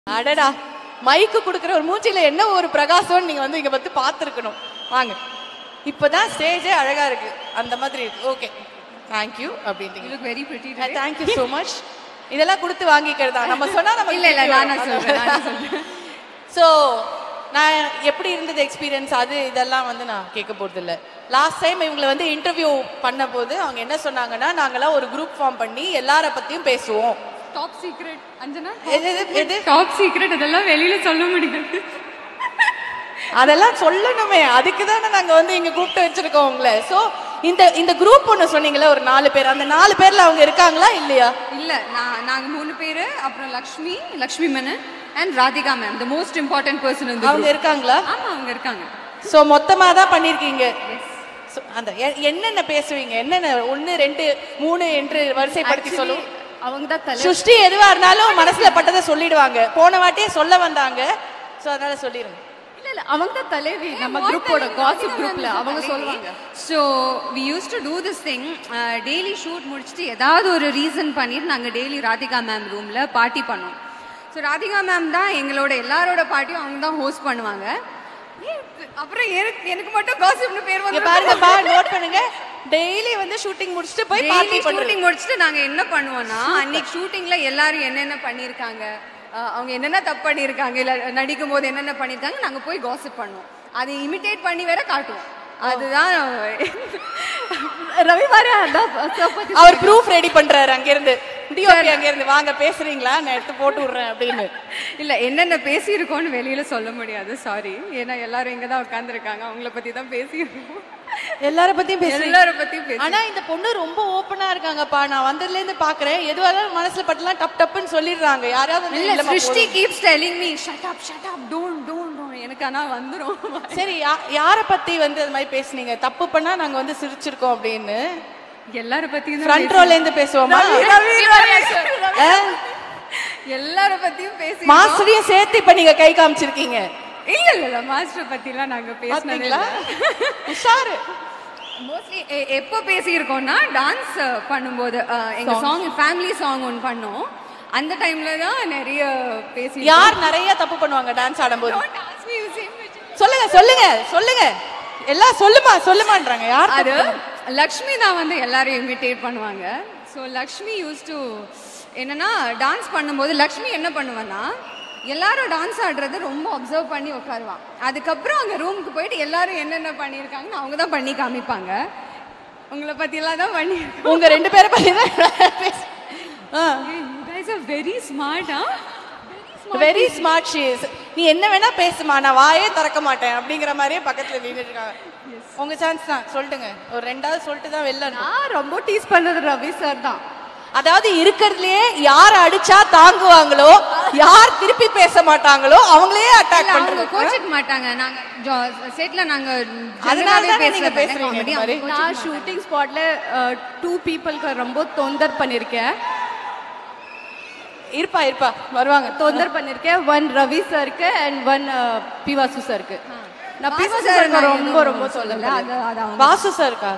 அடடா மைக்கு கொடுக்குற ஒரு மூஞ்சில என்ன ஒரு பிரகாசம் நீங்க வந்து இங்க வந்து பார்த்துருக்கணும் வாங்க இப்பதான் ஸ்டேஜே அழகா இருக்கு அந்த மாதிரி இருக்கு ஓகே தேங்க்யூ You அப்படின்றீங்க look very pretty today. Thank you so much இதெல்லாம் கொடுத்து வாங்கிக்கிறதா நம்ம சொன்னா நம்ம இல்ல இல்ல நானா சொல்றேன் நானா சொல்றேன் ஸோ நான் எப்படி இருந்தது எக்ஸ்பீரியன்ஸ் அது இதெல்லாம் வந்து நான் கேட்க போறது இல்ல லாஸ்ட் டைம் இவங்களை வந்து இன்டர்வியூ பண்ண போது அவங்க என்ன சொன்னாங்கன்னா நாங்கெல்லாம் ஒரு குரூப் ஃபார்ம் பண்ணி எல்லார பத்தியும் பேசுவோம் டாப் சீக்ரெட் அஞ்சனா எது எது- எது டாப் சீக்ரெட் அதெல்லாம் வெளியில சொல்ல முடியாது அதெல்லாம் சொல்லணுமே அதுக்கு தானே நாங்க வந்து இங்க கூப்பிட்டு வச்சிருக்கோம் உங்களை சோ இந்த இந்த குரூப் ஒண்ணு சொன்னீங்களே ஒரு நாலு பேர் அந்த நாலு பேர்ல அவங்க இருக்காங்களா இல்லையா இல்ல நான் நாங்க மூணு பேரு அப்புறம் Lakshmi Lakshmi Menon and Radhika ma'am the most important person இந்த அவங்க இருக்காங்களா ஆமா அவங்க இருக்காங்க சோ மொத்தமா தான் பண்ணிருக்கீங்க So, அந்த எ- என்னென்ன பேசுவீங்க என்னென்ன ஒன்னு ரெண்டு மூணு என்று வரிசைப்படுத்தி சொல்லுவோம் அவங்க தான் தலை சுஷ்டி எதுவா இருந்தாலும் மனசுல பட்டதை சொல்லிடுவாங்க போன வாட்டியே சொல்ல வந்தாங்க சோ அதனால சொல்லிருங்க இல்ல இல்ல அவங்க தான் தலைவி நம்ம குரூப்போட காசிப் குரூப்ல அவங்க சொல்லுவாங்க so we use to do this thing daily shoot முடிச்சுட்டு ஏதாவது ஒரு ரீசன் பண்ணிட்டு நாங்கள் டெய்லி ராதிகா மேம் ரூமில் பார்ட்டி பண்ணோம் ஸோ ராதிகா மேம் தான் எங்களோட எல்லாரோட பார்ட்டியும் அவங்க தான் ஹோஸ்ட் பண்ணுவாங்க ஏய், அப்புறம் எனக்கு எனக்கு மட்டும் காசிப்னு பேர் இங்க வந்து பாருங்கப்பா நோட் பண்ணுங்க டெய்லி வந்து ஷூட்டிங் முடிச்சுட்டு போய் பார்ட்டி டெய்லி பண்ணுறீங்க ஷூட்டிங் முடிச்சுட்டு நாங்க என்ன பண்ணுவோம்னா அன்னைக்கு ஷூட்டிங்ல எல்லாரும் என்னென்ன பண்ணிருக்காங்க அஹ் அவங்க என்னென்ன தப்பு பண்ணிருக்காங்க இல்ல நடிக்கும் போது என்னென்ன பண்ணிருக்காங்க நாங்க போய் காசிப் பண்ணுவோம் அதை இமிட்டேட் பண்ணி வேற காட்டுவோம் அதுதான் ரவிவாரா அதான் சோபதி அவர் ப்ரூஃப் ரெடி பண்றாரு அங்க இருந்து டிஓபி அங்க இருந்து வாங்க பேசுறீங்களா நான் எடுத்து போட்டு விடுறேன் அப்படின்னு இல்ல என்னென்ன பேசியிருக்கோம்னு வெளியில சொல்ல முடியாது சாரி ஏன்னா எல்லாரும் இங்க தான் உட்காந்துருக்காங்க அவங்கள பத்தி தான் பேசியிருக்கோம் எல்லார பத்தியும் பேசுறீங்க எல்லார பத்தியும் பேசி ஆனா இந்த பொண்ணு ரொம்ப ஓப்பனா இருக்காங்கப்பா நான் வந்ததுல இருந்து பாக்குறேன் எதுவா இருந்தாலும் மனசுல பட்டலாம் டப் டப்புன்னு சொல்லிடுறாங்க யாராவது வந்து இல்ல இல்லம்மா, சிருஷ்டி போதும். Keeps telling me shut up shut up don't don't don't எனக்கு ஆனா வந்துரும் சரி யா- யார பத்தி வந்து அது மாதிரி பேசுனீங்க தப்பு பண்ணா நாங்க வந்து சிரிச்சிருக்கோம் அப்படின்னு எல்லார பத்தியும் தான் ஃப்ரண்ட் ரோல இருந்து பேசுவோமா ஆ? எல்லார பத்தியும் பேசி மாஸ்டரையும் சேர்த்து இப்ப நீங்க கை காமிச்சிருக்கீங்க இல்ல இல்ல இல்ல மாஸ்டர் பத்திலாம் நாங்க பேசினதே பாத்தீங்களா இல்ல உஷாரு மோஸ்ட்லி எப்போ பேசியிருக்கோம்னா டான்ஸ் பண்ணும்போது அஹ், எங்க சாங் ஃபேமிலி சாங் ஒன்று பண்ணோம் அந்த டைம்ல தான் நிறைய பேசி யார் நிறைய தப்பு பண்ணுவாங்க டான்ஸ் ஆடும்போது சொல்லுங்க சொல்லுங்க சொல்லுங்க எல்லாம் சொல்லுமா சொல்லுமான்றாங்க யார் அது தப்பு லக்ஷ்மி தான் வந்து எல்லாரையும் இமிட்டேட் பண்ணுவாங்க ஸோ லக்ஷ்மி யூஸ் டு என்னன்னா டான்ஸ் பண்ணும்போது லக்ஷ்மி என்ன பண்ணுவான்னா எல்லாரும் டான்ஸ் ஆடுறது ரொம்ப அப்சர்வ் பண்ணி உட்காருவான் அதுக்கப்புறம் அங்க ரூமுக்கு போயிட்டு எல்லாரும் என்னென்ன பண்ணியிருக்காங்கன்னு அவங்க தான் பண்ணி காமிப்பாங்க உங்களை பத்தியெல்லாம் தான் பண்ணி உங்க ரெண்டு பேரை பத்தி தான் பேச- ஆ வெரி ஸ்மார்ட்டா வெரி ஸ்மார்ட் ஷீஸ் நீ என்ன வேணா பேசுமா நான் வாயே திறக்க மாட்டேன் அப்படிங்கிற மாதிரியே பக்கத்துல நின்னுட்டு இருக்காங்க உங்க சான்ஸ் தான் சொல்லிட்டுங்க ஒரு ரெண்டாவது சொல்லிட்டு தான் வெளில அனுப்பு. நான் ரொம்ப டீஸ் பண்ணது ரவி சார் தான் அதாவது இருக்கிறதுலயே யார் அடிச்சா தாங்குவாங்களோ யார் திருப்பி பேச மாட்டாங்களோ அவங்களே அட்டாக் அவங்க பண்றாங்க கோச்சிக்க மாட்டாங்க நாங்க செட்ல நாங்க அதனால ஜெனரலாவே தானே நீங்க பேசுறது பேசுறீங்க comedy. இந்த மாதிரி. அவங்க நான் ஷூட்டிங் ஸ்பாட்ல டூ பீப்புளுக்கு ரொம்ப தொந்தர் பண்ணிருக்கேன் இருப்பா இருப்பா வருவாங்க தொந்தர் பண்ணிருக்கேன் ஒன் ரவி சாருக்கு அண்ட் ஒன் பிவாசு சாருக்கு நான் வாசு பிவாசு sir சாருக்கு நான் ரொம்ப எதுவும் ரொம்ப சொல்லல. சொல்லல அது அது அவங்க வாசு சார் இருக்கா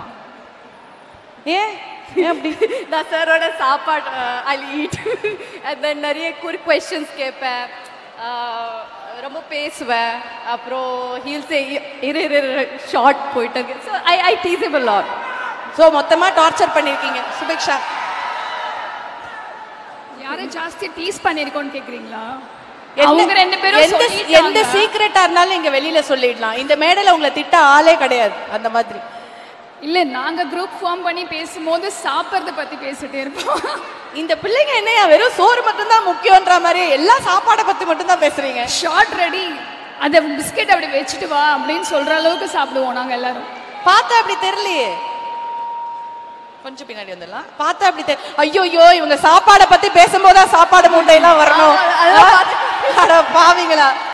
ஏன் ஏன் அப்படி நான் சாரோட சாப்பாடு ஐ ஈட் அண்ட் தென் நிறைய குறி கொஸ்டின்ஸ் கேட்பேன் அஹ், ரொம்ப பேசுவேன் அப்புறம் ஹீல் சே இரு இரு ஷார்ட் போயிட்டு இருக்கு so I I disable lot so மொத்தமா டார்ச்சர் பண்ணிருக்கீங்க சுபிக்ஷா யாரை ஜாஸ்தி டீஸ் பண்ணிருக்கோன்னு கேக்குறீங்களா எந்த- அவங்க ரெண்டு பேரும் எந்த சொல்லிட்டாங்க. எந்த சீக்ரெட்டா இருந்தாலும் இங்க வெளியில சொல்லிடலாம் இந்த மேடையில உங்களை திட்ட ஆளே கிடையாது அந்த மாதிரி இல்ல நாங்க குரூப் ஃபார்ம் பண்ணி பேசும்போது சாப்பிடுறத பத்தி பேசிட்டே இருப்போம் இந்த பிள்ளைங்க என்னையா வெறும் சோறு மட்டும்தான் முக்கியன்ற மாதிரி எல்லா சாப்பாடை பத்தி மட்டும் தான் பேசுறீங்க ஷார்ட் ரெடி அத பிஸ்கெட் அப்படி வச்சுட்டு வா அப்படின்னு சொல்ற அளவுக்கு சாப்பிடுவோம் நாங்க எல்லாரும் பார்த்தா அப்படி தெரியலையே கொஞ்சம் பின்னாடி வந்துடலாம் பார்த்தா அப்படி தெரி ஐயோ இவங்க சாப்பாடை பத்தி பேசும்போது தான் சாப்பாடு மூட்டையெல்லாம் வரணும் அட பாவிங்களா